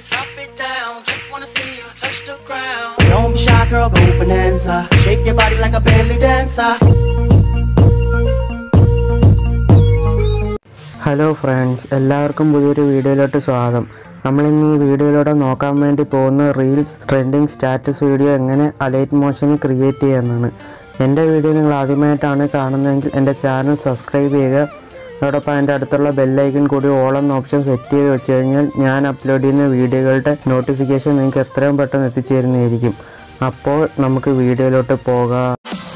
ladies, drop it down. Just wanna see you touch the ground. Don't be shy, girl, go bonanza. Shake your body like a belly dancer. Hello friends എല്ലാവർക്കും പുതിയൊരു വീഡിയോയിലോട്ട് സ്വാഗതം നമ്മൾ ഇന്ന് ഈ വീഡിയോയിലൂടെ നോക്കാൻ വേണ്ടി പോകുന്ന റീൽസ് ട്രെൻഡിങ് സ്റ്റാറ്റസ് വീഡിയോ എങ്ങനെ അലൈറ്റ് മോഷന് ക്രിയേറ്റ് ചെയ്യാമെന്നാണ് എൻ്റെ വീഡിയോ നിങ്ങൾ ആദ്യമായിട്ടാണ് കാണുന്നതെങ്കിൽ എൻ്റെ ചാനൽ സബ്സ്ക്രൈബ് ചെയ്യുക അതോടൊപ്പം അതിൻ്റെ അടുത്തുള്ള ബെല്ലൈക്കൺ കൂടി ഓൾ എന്ന ഓപ്ഷൻ സെറ്റ് ചെയ്ത് വെച്ച് കഴിഞ്ഞാൽ ഞാൻ അപ്ലോഡ് ചെയ്യുന്ന വീഡിയോകളുടെ നോട്ടിഫിക്കേഷൻ നിങ്ങൾക്ക് എത്രയും പെട്ടെന്ന് എത്തിച്ചേരുന്നതായിരിക്കും അപ്പോൾ നമുക്ക് വീഡിയോയിലോട്ട് പോകാം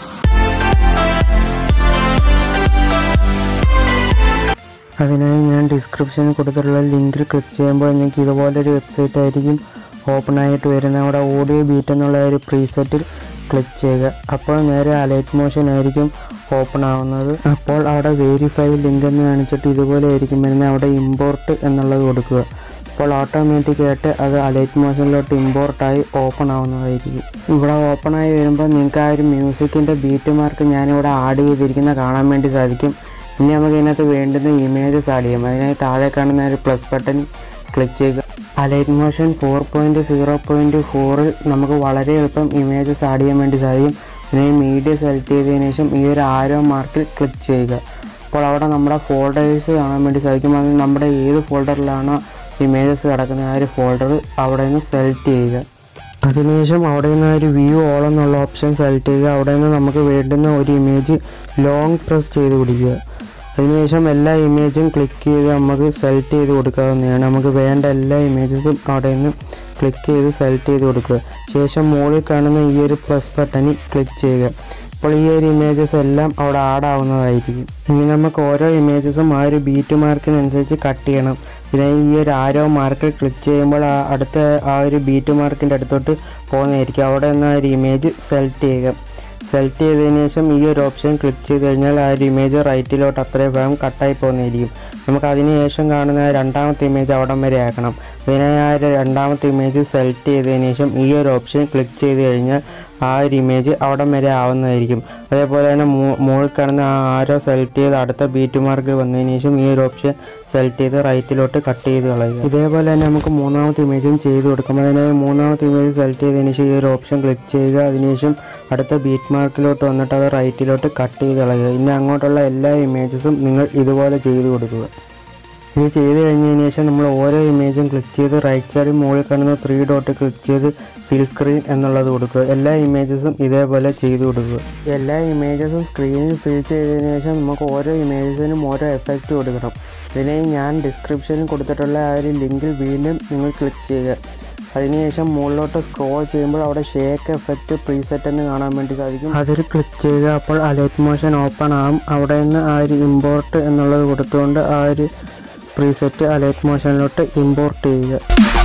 അതിനായി ഞാൻ ഡിസ്ക്രിപ്ഷനിൽ കൊടുത്തിട്ടുള്ള ലിങ്കിൽ ക്ലിക്ക് ചെയ്യുമ്പോൾ നിങ്ങൾക്ക് ഇതുപോലൊരു വെബ്സൈറ്റ് ആയിരിക്കും ഓപ്പൺ ആയിട്ട് വരുന്നത് അവിടെ ഓഡിയോ ബീറ്റ് എന്നുള്ള ഒരു പ്രീസെറ്റിൽ ക്ലിക്ക് ചെയ്യുക അപ്പോൾ നേരെ അലൈറ്റ് മോഷൻ ആയിരിക്കും ഓപ്പൺ ആവുന്നത് അപ്പോൾ അവിടെ വെരിഫൈ ലിങ്ക് എന്ന് കാണിച്ചിട്ട് ഇതുപോലെ ആയിരിക്കും വരുന്നത് അവിടെ ഇമ്പോർട്ട് എന്നുള്ളത് കൊടുക്കുക അപ്പോൾ ഓട്ടോമാറ്റിക് ആയിട്ട് അത് അലൈറ്റ് മോഷനിലോട്ട് ഇമ്പോർട്ടായി ഓപ്പൺ ആവുന്നതായിരിക്കും ഇവിടെ ഓപ്പൺ ആയി വരുമ്പോൾ നിങ്ങൾക്ക് ആ ഒരു മ്യൂസിക്കിൻ്റെ ബീറ്റ് മാർക്ക് ഞാനിവിടെ ആഡ് ചെയ്തിരിക്കുന്ന കാണാൻ വേണ്ടി സാധിക്കും ഇനി നമുക്ക് ഇതിനകത്ത് വേണ്ടുന്ന ഇമേജസ് ആഡ് ചെയ്യാം അതിനായി താഴെ കാണുന്ന ഒരു പ്ലസ് ബട്ടൺ ക്ലിക്ക് ചെയ്യുക Alight motion four point zero point ഫോറിൽ നമുക്ക് വളരെ എളുപ്പം ഇമേജസ് ആഡ് ചെയ്യാൻ വേണ്ടി സാധിക്കും ഇതിനായി മീഡിയ സെലക്ട് ചെയ്തതിനു ശേഷം ഈ ഒരു ആരോ മാർക്കിൽ ക്ലിക്ക് ചെയ്യുക അപ്പോൾ അവിടെ നമ്മുടെ ഫോൾഡേഴ്സ് കാണാൻ വേണ്ടി സാധിക്കും അത് നമ്മുടെ ഏത് ഫോൾഡറിലാണോ ഇമേജസ് കിടക്കുന്ന ആ ഒരു ഫോൾഡർ അവിടെ നിന്ന് സെലക്ട് ചെയ്യുക അതിനുശേഷം അവിടെ നിന്ന് ഒരു വ്യൂ ഓൾ എന്നുള്ള ഓപ്ഷൻ സെലക്ട് ചെയ്യുക അവിടെ നിന്ന് നമുക്ക് വേണ്ടുന്ന ഒരു ഇമേജ് ലോങ് പ്രസ് ചെയ്ത് പിടിക്കുക അതിനുശേഷം എല്ലാ ഇമേജും ക്ലിക്ക് ചെയ്ത് നമുക്ക് സെലക്ട് ചെയ്ത് കൊടുക്കാവുന്നതാണ് നമുക്ക് വേണ്ട എല്ലാ ഇമേജസും അവിടെ നിന്ന് ക്ലിക്ക് ചെയ്ത് സെലക്ട് ചെയ്ത് കൊടുക്കുക ശേഷം മുകളിൽ കാണുന്ന ഈ ഒരു പ്ലസ് ബട്ടണിൽ ക്ലിക്ക് ചെയ്യുക അപ്പോൾ ഈ ഒരു ഇമേജസ് എല്ലാം അവിടെ ആഡ് ആവുന്നതായിരിക്കും ഇനി നമുക്ക് ഓരോ ഇമേജസും ആ ഒരു ബീറ്റ് മാർക്കിനനുസരിച്ച് കട്ട് ചെയ്യണം ഇതിനായി ഈ ഒരു ആരോ മാർക്കിൽ ക്ലിക്ക് ചെയ്യുമ്പോൾ ആ അടുത്ത ആ ഒരു ബീറ്റ് മാർക്കിൻ്റെ അടുത്തോട്ട് പോകുന്നതായിരിക്കും അവിടെ നിന്ന് ആ ഒരു ഇമേജ് സെലക്ട് ചെയ്യുക സെലക്ട് ചെയ്തതിന് ശേഷം ഈ ഒരു ഓപ്ഷൻ ക്ലിക്ക് ചെയ്ത് കഴിഞ്ഞാൽ ആ ഒരു ഇമേജ് റൈറ്റിലോട്ട് അത്രയും ഭാഗം കട്ടായി പോകുന്നതായിരിക്കും നമുക്ക് അതിന് ശേഷം കാണുന്ന ആ രണ്ടാമത്തെ ഇമേജ് അവിടം വരെ ആക്കണം അതിനായി ആ ഒരു രണ്ടാമത്തെ ഇമേജ് സെലക്ട് ചെയ്തതിന് ശേഷം ഈ ഒരു ഓപ്ഷൻ ക്ലിക്ക് ചെയ്ത് കഴിഞ്ഞാൽ ആ ഒരു ഇമേജ് അവിടം വരെ ആവുന്നതായിരിക്കും അതേപോലെ തന്നെ മൂ- മുകളിൽ കാണുന്ന ആ ആരോ സെലക്ട് ചെയ്ത് അടുത്ത ബീറ്റ് മാർക്ക് വന്നതിന് ശേഷം ഈ ഒരു ഓപ്ഷൻ സെലക്ട് ചെയ്ത് റൈറ്റിലോട്ട് കട്ട് ചെയ്ത് കളയുക ഇതേപോലെ തന്നെ നമുക്ക് മൂന്നാമത്തെ ഇമേജും ചെയ്ത് കൊടുക്കാം അതിനായി മൂന്നാമത്തെ ഇമേജ് സെലക്ട് ചെയ്തതിന് ശേഷം ഈ ഒരു ഓപ്ഷൻ ക്ലിക്ക് ചെയ്യുക അതിനുശേഷം അടുത്ത ബീറ്റ് മാർക്കിലോട്ട് വന്നിട്ട് അത് റൈറ്റിലോട്ട് കട്ട് ചെയ്ത് കളയുക ഇനി അങ്ങോട്ടുള്ള എല്ലാ ഇമേജസും നിങ്ങൾ ഇതുപോലെ ചെയ്ത് കൊടുക്കുക ഇത് ചെയ്ത് കഴിഞ്ഞതിന് ശേഷം നമ്മൾ ഓരോ ഇമേജും ക്ലിക്ക് ചെയ്ത് റൈറ്റ് സൈഡിൽ മുകളിൽ കാണുന്ന ത്രീ ഡോട്ട് ക്ലിക്ക് ചെയ്ത് ഫിൽ സ്ക്രീൻ എന്നുള്ളത് കൊടുക്കുക എല്ലാ ഇമേജസും ഇതേപോലെ ചെയ്ത് കൊടുക്കുക എല്ലാ ഇമേജസും സ്ക്രീനിൽ ഫിൽ ചെയ്തതിന് ശേഷം നമുക്ക് ഓരോ ഇമേജസിനും ഓരോ എഫക്റ്റ് കൊടുക്കണം ഇതിനായി ഞാൻ ഡിസ്ക്രിപ്ഷനിൽ കൊടുത്തിട്ടുള്ള ആ ഒരു ലിങ്കിൽ വീണ്ടും നിങ്ങൾ ക്ലിക്ക് ചെയ്യുക അതിനുശേഷം മുകളിലോട്ട് സ്ക്രോൾ ചെയ്യുമ്പോൾ അവിടെ ഷേക്ക് എഫക്റ്റ് പ്രീസെറ്റ് എന്ന് കാണാൻ വേണ്ടി സാധിക്കും അതിൽ ക്ലിക്ക് ചെയ്യുക അപ്പോൾ അലൈറ്റ് മോഷൻ ഓപ്പൺ ആകും അവിടെ നിന്ന് ആ ഒരു ഇമ്പോർട്ട് എന്നുള്ളത് കൊടുത്തുകൊണ്ട് ആ ഒരു പ്രീസെറ്റ് അലൈറ്റ് മോഷനിലോട്ട് ഇമ്പോർട്ട് ചെയ്യുക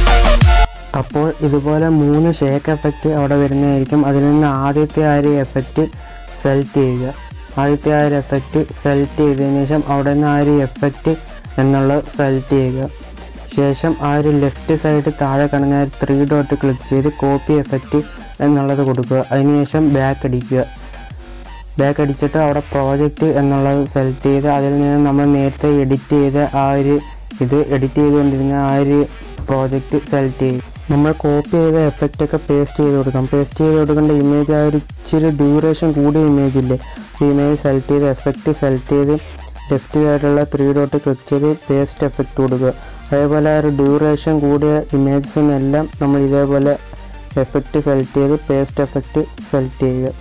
അപ്പോൾ ഇതുപോലെ മൂന്ന് ഷേക്ക് എഫക്റ്റ് അവിടെ വരുന്നതായിരിക്കും അതിൽ നിന്ന് ആദ്യത്തെ ആ ഒരു എഫക്റ്റ് സെലക്ട് ചെയ്യുക ആദ്യത്തെ ആ ഒരു എഫക്റ്റ് സെലക്ട് ചെയ്തതിന് ശേഷം അവിടെ നിന്ന് ആ ഒരു എഫക്റ്റ് എന്നുള്ളത് സെലക്ട് ചെയ്യുക ശേഷം ആ ഒരു ലെഫ്റ്റ് സൈഡ് താഴെ കാണുന്ന ആ ത്രീ ഡോട്ട് ക്ലിക്ക് ചെയ്ത് കോപ്പി എഫക്റ്റ് എന്നുള്ളത് കൊടുക്കുക അതിനുശേഷം ബാക്ക് അടിക്കുക ബാക്ക് അടിച്ചിട്ട് അവിടെ പ്രോജക്റ്റ് എന്നുള്ളത് സെലക്ട് ചെയ്ത് അതിൽ നിന്ന് നമ്മൾ നേരത്തെ എഡിറ്റ് ചെയ്ത ആ ഒരു ഇത് എഡിറ്റ് ചെയ്തുകൊണ്ടിരുന്ന ആ ഒരു പ്രോജക്റ്റ് സെലക്ട് ചെയ്യും നമ്മൾ കോപ്പി ചെയ്ത എഫക്റ്റ് ഒക്കെ പേസ്റ്റ് ചെയ്ത് കൊടുക്കാം പേസ്റ്റ് ചെയ്ത് കൊടുക്കേണ്ട ഇമേജ് ആ ഒരു ഇച്ചിരി ഡ്യൂറേഷൻ കൂടിയ ഇമേജ് ഇല്ലേ ഇമേജ് സെലക്ട് ചെയ്ത് എഫക്റ്റ് സെലക്ട് ചെയ്ത് ലെഫ്റ്റ് സൈഡിലുള്ള ത്രീ ഡോട്ട് ക്ലിക്ക് ചെയ്ത് പേസ്റ്റ് എഫക്റ്റ് കൊടുക്കുക അതേപോലെ ആ ഒരു ഡ്യൂറേഷൻ കൂടിയ ഇമേജസിനെല്ലാം നമ്മൾ ഇതേപോലെ എഫക്റ്റ് സെലക്ട് ചെയ്ത് പേസ്റ്റ് എഫക്റ്റ് സെലക്ട് ചെയ്യുക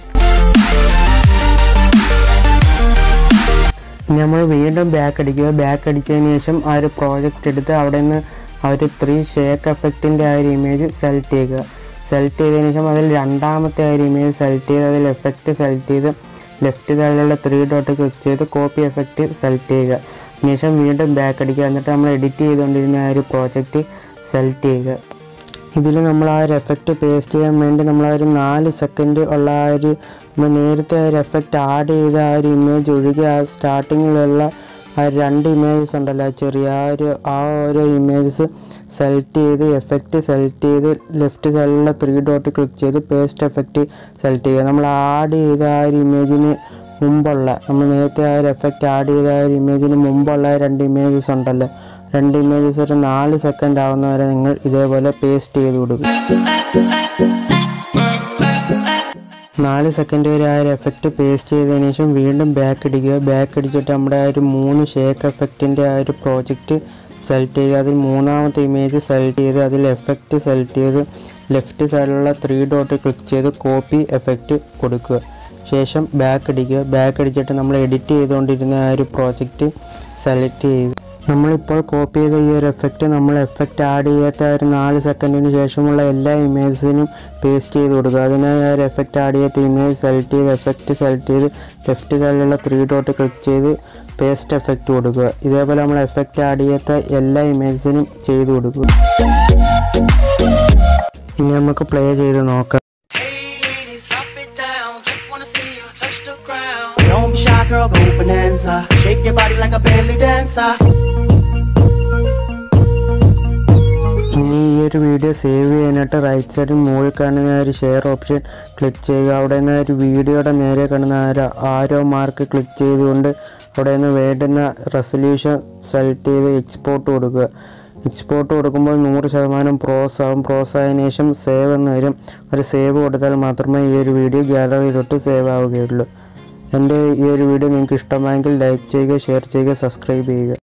ഇനി നമ്മൾ വീണ്ടും ബാക്ക് അടിക്കുക ബാക്ക് അടിച്ചതിന് ശേഷം ആ ഒരു പ്രോജക്റ്റ് എടുത്ത് അവിടെ നിന്ന് ആ ഒരു ത്രീ ഷേക്ക് എഫക്റ്റിൻ്റെ ആ ഒരു ഇമേജ് സെലക്ട് ചെയ്യുക സെലക്ട് ചെയ്തതിന് ശേഷം അതിൽ രണ്ടാമത്തെ ആ ഒരു ഇമേജ് സെലക്ട് ചെയ്ത് അതിൽ എഫക്റ്റ് സെലക്ട് ചെയ്ത് ലെഫ്റ്റ് സൈഡിലുള്ള ത്രീ ഡോട്ട് ക്ലിക്ക് ചെയ്ത് കോപ്പി എഫക്റ്റ് സെലക്ട് ചെയ്യുക അതിനുശേഷം വീണ്ടും ബാക്ക് അടിക്കുക എന്നിട്ട് നമ്മൾ എഡിറ്റ് ചെയ്തുകൊണ്ടിരുന്ന ആ ഒരു പ്രോജക്റ്റ് സെലക്ട് ചെയ്യുക ഇതിൽ നമ്മൾ ആ ഒരു എഫക്റ്റ് പേസ്റ്റ് ചെയ്യാൻ വേണ്ടി നമ്മൾ ആ ഒരു നാല് സെക്കൻഡ് ഉള്ള ആ ഒരു നമ്മൾ നേരത്തെ ആ ഒരു എഫക്റ്റ് ആഡ് ചെയ്ത ആ ഒരു ഇമേജ് ഒഴികെ ആ സ്റ്റാർട്ടിങ്ങിലുള്ള ആ രണ്ട് ഇമേജസ് ഉണ്ടല്ലോ ആ ചെറിയ ആ ഒരു ആ ഓരോ ഇമേജസ് സെലക്ട് ചെയ്ത് എഫക്റ്റ് സെലക്ട് ചെയ്ത് ലെഫ്റ്റ് സൈഡിലുള്ള ത്രീ ഡോട്ട് ക്ലിക്ക് ചെയ്ത് പേസ്റ്റ് എഫക്റ്റ് സെലക്ട് ചെയ്യുക നമ്മൾ ആഡ് ചെയ്ത ആ ഒരു ഇമേജിന് മുമ്പുള്ള നമ്മൾ നേരത്തെ ആ ഒരു എഫക്റ്റ് ആഡ് ചെയ്ത ആ ഒരു ഇമേജിന് മുമ്പുള്ള ആ രണ്ട് ഇമേജസ് ഉണ്ടല്ലോ രണ്ട് ഇമേജസ് ഒരു നാല് സെക്കൻഡ് ആവുന്ന വരെ നിങ്ങൾ ഇതേപോലെ പേസ്റ്റ് ചെയ്ത് കൊടുക്കുക നാല് സെക്കൻഡ് വരെ ആ ഒരു എഫക്റ്റ് പേസ്റ്റ് ചെയ്തതിന് ശേഷം വീണ്ടും ബാക്ക് അടിക്കുക ബാക്ക് അടിച്ചിട്ട് നമ്മുടെ ആ ഒരു മൂന്ന് ഷേക്ക് എഫക്റ്റിൻ്റെ ആ ഒരു പ്രോജക്റ്റ് സെലക്ട് ചെയ്യുക അതിൽ മൂന്നാമത്തെ ഇമേജ് സെലക്ട് ചെയ്ത് അതിൽ എഫക്റ്റ് സെലക്ട് ചെയ്ത് ലെഫ്റ്റ് സൈഡിലുള്ള ത്രീ ഡോട്ട് ക്ലിക്ക് ചെയ്ത് കോപ്പി എഫക്റ്റ് കൊടുക്കുക ശേഷം ബാക്ക് അടിക്കുക ബാക്ക് അടിച്ചിട്ട് നമ്മൾ എഡിറ്റ് ചെയ്തുകൊണ്ടിരുന്ന ആ ഒരു പ്രോജക്റ്റ് സെലക്ട് ചെയ്യുക നമ്മളിപ്പോൾ കോപ്പി ചെയ്ത ഈ ഒരു എഫക്റ്റ് നമ്മൾ എഫക്റ്റ് ആഡ് ചെയ്യാത്ത ആ ഒരു നാല് സെക്കൻഡിന് ശേഷമുള്ള എല്ലാ ഇമേജസിനും പേസ്റ്റ് ചെയ്ത് കൊടുക്കുക അതിനായി ആ ഒരു എഫക്റ്റ് ആഡ് ചെയ്യാത്ത ഇമേജ് സെലക്ട് ചെയ്ത് എഫക്റ്റ് സെലക്ട് ചെയ്ത് ലെഫ്റ്റ് സൈഡിലുള്ള ത്രീ ഡോട്ട് ക്ലിക്ക് ചെയ്ത് പേസ്റ്റ് എഫക്റ്റ് കൊടുക്കുക ഇതേപോലെ നമ്മൾ എഫക്റ്റ് ആഡ് ചെയ്യാത്ത എല്ലാ ഇമേജസിനും ചെയ്ത് കൊടുക്കുക ഇനി നമുക്ക് പ്ലേ ചെയ്ത് നോക്കാം Hey ladies, drop it down. Just wanna see you touch the ground. Don't be shy, girl, go bonanza. Shake your body like a belly dancer. ഇനി ഈ ഒരു വീഡിയോ സേവ് ചെയ്യാനായിട്ട് റൈറ്റ് സൈഡിൽ മുകളിൽ കാണുന്ന ആ ഒരു ഷെയർ ഓപ്ഷൻ ക്ലിക്ക് ചെയ്യുക അവിടെ നിന്ന് ആ ഒരു വീഡിയോയുടെ നേരെ കാണുന്ന ആ ഒരു ആരോ മാർക്ക് ക്ലിക്ക് ചെയ്തുകൊണ്ട് അവിടെ നിന്ന് വേണ്ടുന്ന റെസൊല്യൂഷൻ സെലക്ട് ചെയ്ത് എക്സ്പോർട്ട് കൊടുക്കുക എക്സ്പോർട്ട് കൊടുക്കുമ്പോൾ നൂറ് ശതമാനം പ്രോസ് ആവും പ്രോസ് ആയതിനു ശേഷം സേവ് എന്ന് വരും ഒരു സേവ് കൊടുത്താൽ മാത്രമേ ഈ ഒരു വീഡിയോ ഗാലറിയിലോട്ട് സേവ് ആവുകയുള്ളൂ എൻ്റെ ഈ ഒരു വീഡിയോ നിങ്ങൾക്ക് ഇഷ്ടമായെങ്കിൽ ലൈക്ക് ചെയ്യുക ഷെയർ ചെയ്യുക സബ്സ്ക്രൈബ് ചെയ്യുക